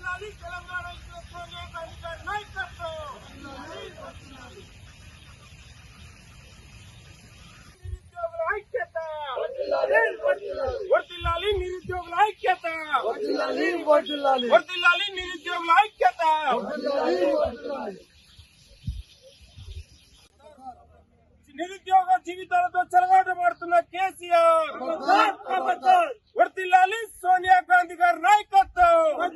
వర్ధిల్లాలి తెలంగాణ ఇచ్చిన సోనియా గాంధీ గారి నాయకత్వం నిరుద్యోగుల ఐక్యత వర్ధిల్లాలి నిరుద్యోగుల ఐక్యత వర్ధిల్లాలి నిరుద్యోగుల ఐక్యత నిరుద్యోగ జీవితాలతో చెలగాటమాడుతున్న కేసీఆర్ వర్తిల్లాలి సోనియా గాంధీ గారి నాయకత్వం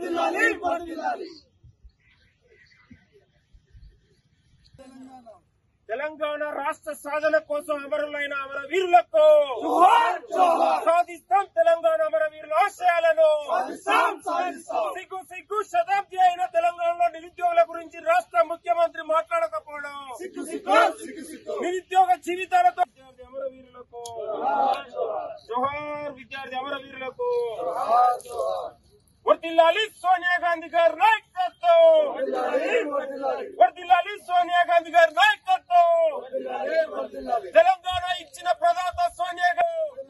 తెలంగాణ రాష్ట్ర సాధన కోసం అమరులైన అమర వీరులకు సాధిస్తాం తెలంగాణ అమర వీరుల ఆశయాలను సిగ్గు సిగ్గు శతాబ్ది అయిన తెలంగాణలో నిరుద్యోగుల గురించి రాష్ట్ర ముఖ్యమంత్రి మాట్లాడకపోవడం నిరుద్యోగ జీవితాలతో విద్యార్థి అమరవీరులకు జోహార్ విద్యార్థి అమరవీరులకు వర్దిల్లాలి సోనియా గాంధీ గారి నాయకత్వం వర్దిల్లాలి సోనియా గాంధీ గారి నాయకత్వం తెలంగాణ ఇచ్చిన ప్రదాత సోనియా గాంధీ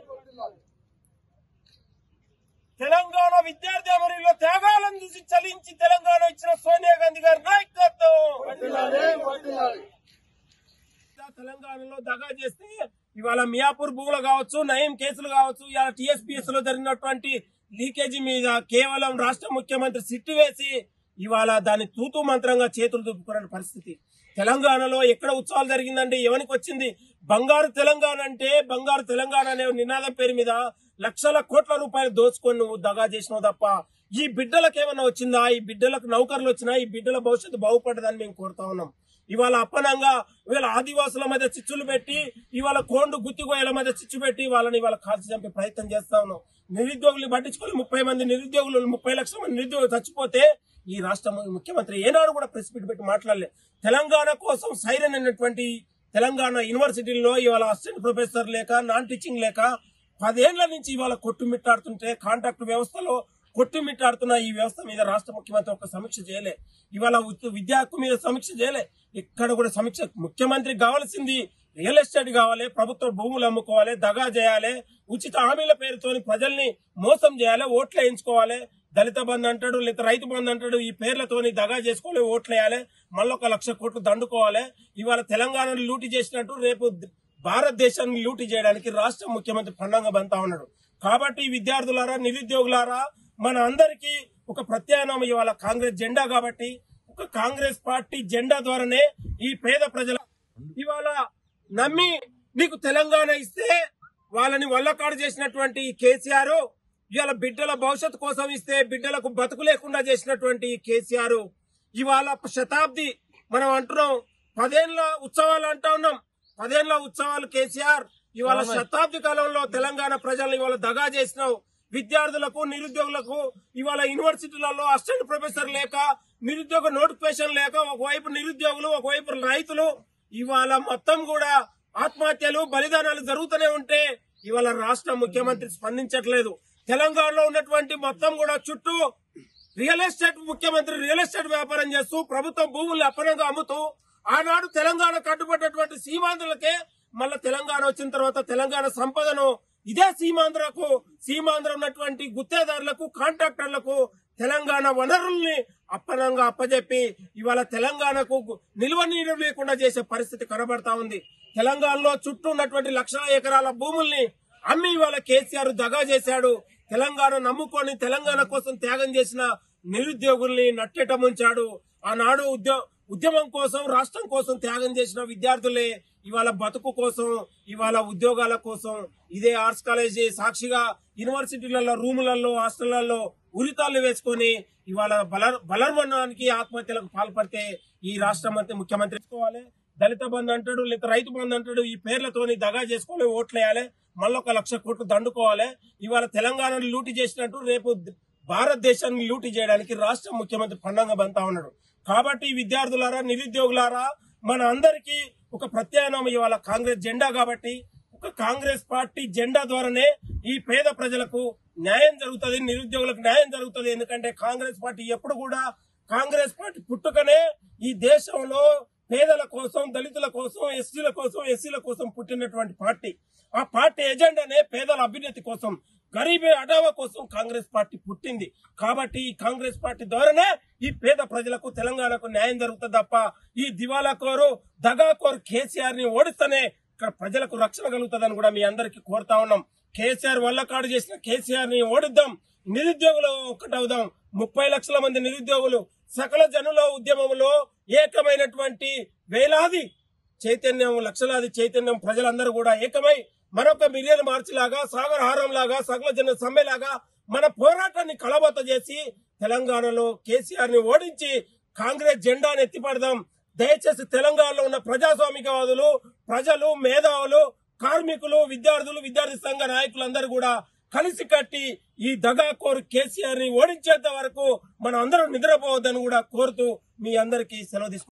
తెలంగాణ విద్యార్థి అమరుల త్యాగాలను చూసి చలించి తెలంగాణ ఇచ్చిన సోనియా గాంధీ గారి నాయకత్వం తెలంగాణలో దగా చేస్తే ఇవాళ మియాపూర్ భూములు కావచ్చు నయం కేసులు కావచ్చు ఇవాళ టీఎస్పీఎస్ లో జరిగినటువంటి లీకేజీ మీద కేవలం రాష్ట్ర ముఖ్యమంత్రి సిట్టు వేసి ఇవాళ దాన్ని తూతూ మంత్రంగా చేతులు దుప్పుకున్న పరిస్థితి తెలంగాణలో ఎక్కడ ఉత్సవాలు జరిగిందండి ఎవరికి వచ్చింది బంగారు తెలంగాణ అంటే బంగారు తెలంగాణ అనే నినాదం పేరు మీద లక్షల కోట్ల రూపాయలు దోచుకొని నువ్వు దగా చేసినావు తప్ప ఈ బిడ్డలకు ఏమన్నా వచ్చిందా ఈ బిడ్డలకు నౌకర్లు వచ్చినా ఈ బిడ్డల భవిష్యత్తు బాగుపడదని మేము కోరుతా ఉన్నాం ఇవాళ అప్పనంగా ఇవాళ ఆదివాసుల మధ్య చిచ్చులు పెట్టి ఇవాళ కోండు గుత్తిగోయల మధ్య చిచ్చు పెట్టి వాళ్ళని ఇవాళ కాల్చి చంపే ప్రయత్నం చేస్తా ఉన్నాం నిరుద్యోగులు పట్టించుకొని ముప్పై మంది నిరుద్యోగులు ముప్పై లక్షల మంది నిరుద్యోగులు చచ్చిపోతే ఈ రాష్ట్ర ము- ముఖ్యమంత్రి ఏనాడు కూడా ప్రెస్ మీట్ పెట్టి మాట్లాడలే తెలంగాణ కోసం సైరన్ అయినటువంటి తెలంగాణ యూనివర్సిటీల్లో ఇవాళ అసిస్టెంట్ ప్రొఫెసర్ లేక నాన్ టీచింగ్ లేక పదేళ్ల నుంచి ఇవాళ కొట్టుమిట్టాడుతుంటే కాంట్రాక్ట్ వ్యవస్థలో కొట్టుమిట్టాడుతున్న ఈ వ్యవస్థ మీద రాష్ట్ర ముఖ్యమంత్రి ఒక సమీక్ష చేయలే ఇవాళ ఉత్- విద్యా హక్కు మీద సమీక్ష చేయలే ఎక్కడ కూడా సమీక్ష ముఖ్యమంత్రి కావాల్సింది రియల్ ఎస్టేట్ కావాలి ప్రభుత్వ భూములు అమ్ముకోవాలి దగా చేయాలి ఉచిత హామీల పేరుతోని ప్రజల్ని మోసం చేయాలి ఓట్లు వేయించుకోవాలి దళిత బంధు అంటాడు లేదా రైతు బంధు అంటాడు ఈ పేర్లతోని దగా చేసుకోవాలి ఓట్లు వేయాలి మళ్ళీ ఒక లక్ష కోట్లు దండుకోవాలి ఇవాళ తెలంగాణను లూటి చేసినట్టు రేపు భారతదేశాన్ని లూటి చేయడానికి రాష్ట్ర ముఖ్యమంత్రి పండంగా బంతా ఉన్నాడు కాబట్టి విద్యార్థులారా నిరుద్యోగులారా మన అందరికీ ఒక ప్రత్యామ్నాయం ఇవాళ కాంగ్రెస్ జెండా కాబట్టి ఒక కాంగ్రెస్ పార్టీ జెండా ద్వారానే ఈ పేద ప్రజల ఇవాళ నమ్మి నీకు తెలంగాణ ఇస్తే వాళ్ళని వల్లకాడు చేసినటువంటి ఈ కేసీఆర్ ఇవాళ బిడ్డల భవిష్యత్తు కోసం ఇస్తే బిడ్డలకు బతుకు లేకుండా చేసినటువంటి ఈ కేసీఆర్ ఇవాళ శతాబ్ది మనం అంటున్నాం పదేళ్ల ఉత్సవాలు అంటా ఉన్నాం పదేళ్ల ఉత్సవాలు కేసీఆర్ ఇవాళ శతాబ్ది కాలంలో తెలంగాణ ప్రజలను ఇవాళ దగా చేసినావు విద్యార్థులకు నిరుద్యోగులకు ఇవాళ యూనివర్సిటీలలో అసిస్టెంట్ ప్రొఫెసర్ లేక నిరుద్యోగ నోటిఫికేషన్ లేక ఒకవైపు నిరుద్యోగులు ఒకవైపు రైతులు ఇవాళ మొత్తం కూడా ఆత్మహత్యలు బలిదానాలు జరుగుతూనే ఉంటే ఇవాళ రాష్ట్ర ముఖ్యమంత్రి స్పందించట్లేదు తెలంగాణలో ఉన్నటువంటి మొత్తం కూడా చుట్టూ రియల్ ఎస్టేట్ ముఖ్యమంత్రి రియల్ ఎస్టేట్ వ్యాపారం చేస్తూ ప్రభుత్వ భూముల్ని అప్పనంగా అమ్ముతూ ఆనాడు తెలంగాణ కట్టుబడ్డటువంటి సీమాంధ్రులకే మళ్ళా తెలంగాణ వచ్చిన తర్వాత తెలంగాణ సంపదను ఇదే సీమాంధ్రకు సీమాంధ్ర ఉన్నటువంటి గుత్తేదారులకు కాంట్రాక్టర్లకు తెలంగాణ వనరుల్ని అప్పనంగా అప్పజెప్పి ఇవాళ తెలంగాణకు నిల్వ నీరు లేకుండా చేసే పరిస్థితి కనబడతా ఉంది తెలంగాణలో చుట్టూ ఉన్నటువంటి లక్షల ఎకరాల భూముల్ని అమ్మి ఇవాళ కేసీఆర్ దగా చేశాడు తెలంగాణ నమ్ముకొని తెలంగాణ కోసం త్యాగం చేసిన నిరుద్యోగుల్ని నట్టెట ముంచాడు ఆనాడు ఉద్యో ఉద్యమం కోసం రాష్ట్రం కోసం త్యాగం చేసిన విద్యార్థులే ఇవాళ బతుకు కోసం ఇవాళ ఉద్యోగాల కోసం ఇదే ఆర్ట్స్ కాలేజీ సాక్షిగా యూనివర్సిటీలలో రూములలో హాస్టళ్లలో ఉరితాళ్లు వేసుకొని ఇవాళ బల బలర్మణానికి ఆత్మహత్యలకు పాల్పడితే ఈ రాష్ట్ర మంత్రి ముఖ్యమంత్రి తీసుకోవాలి దళిత బంధు అంటాడు లేదా రైతు బంధు అంటాడు ఈ పేర్లతోని దగా చేసుకోవాలి ఓట్లు వేయాలి మళ్ళీ ఒక లక్ష కోట్లు దండుకోవాలి ఇవాళ తెలంగాణను లూటి చేసినట్టు రేపు భారతదేశాన్ని లూటి చేయడానికి రాష్ట్ర ముఖ్యమంత్రి పండంగా బంతా ఉన్నాడు కాబట్టి విద్యార్థులారా నిరుద్యోగులారా మన అందరికీ ఒక ప్రత్యామ్నాయం ఇవాళ కాంగ్రెస్ జెండా కాబట్టి ఒక కాంగ్రెస్ పార్టీ జెండా ద్వారానే ఈ పేద ప్రజలకు న్యాయం జరుగుతుంది నిరుద్యోగులకు న్యాయం జరుగుతుంది ఎందుకంటే కాంగ్రెస్ పార్టీ ఎప్పుడు కూడా కాంగ్రెస్ పార్టీ పుట్టుకనే ఈ దేశంలో పేదల కోసం దళితుల కోసం ఎస్టీల కోసం ఎస్సీల కోసం పుట్టినటువంటి పార్టీ ఆ పార్టీ ఎజెండానే పేదల అభ్యున్నతి కోసం గరీబే అడావా కోసం కాంగ్రెస్ పార్టీ పుట్టింది కాబట్టి ఈ కాంగ్రెస్ పార్టీ ద్వారానే ఈ పేద ప్రజలకు తెలంగాణకు న్యాయం జరుగుతుంది తప్ప ఈ దివాలా కోరు దగా కోరు కేసీఆర్ ని ఓడిస్తేనే ఇక్కడ ప్రజలకు రక్షణ కలుగుతుందని కూడా మీ అందరికి కోరుతా ఉన్నాం కేసీఆర్ వల్ల కాడు చేసిన కేసీఆర్ ని ఓడిద్దాం నిరుద్యోగులు ఒకటవుదాం ముప్పై లక్షల మంది నిరుద్యోగులు సకల జనుల ఉద్యమంలో ఏకమైనటువంటి వేలాది చైతన్యం లక్షలాది చైతన్యం ప్రజలందరూ కూడా ఏకమై మరొక మిలియన్ మార్చి లాగా సాగర్ హారం లాగా సకల జన సమ్మెలాగా మన పోరాటాన్ని కలబోత చేసి తెలంగాణలో కేసీఆర్ ని ఓడించి కాంగ్రెస్ జెండాను ఎత్తిపడదాం దయచేసి తెలంగాణలో ఉన్న ప్రజాస్వామికవాదులు ప్రజలు మేధావులు కార్మికులు విద్యార్థులు విద్యార్థి సంఘ నాయకులందరూ కూడా కలిసి కట్టి ఈ దగాకోరు కేసీఆర్ ని ఓడించేంత వరకు మనం అందరం నిద్రపోవద్దని కూడా కోరుతూ మీ అందరికీ సెలవు తీసుకుంటాం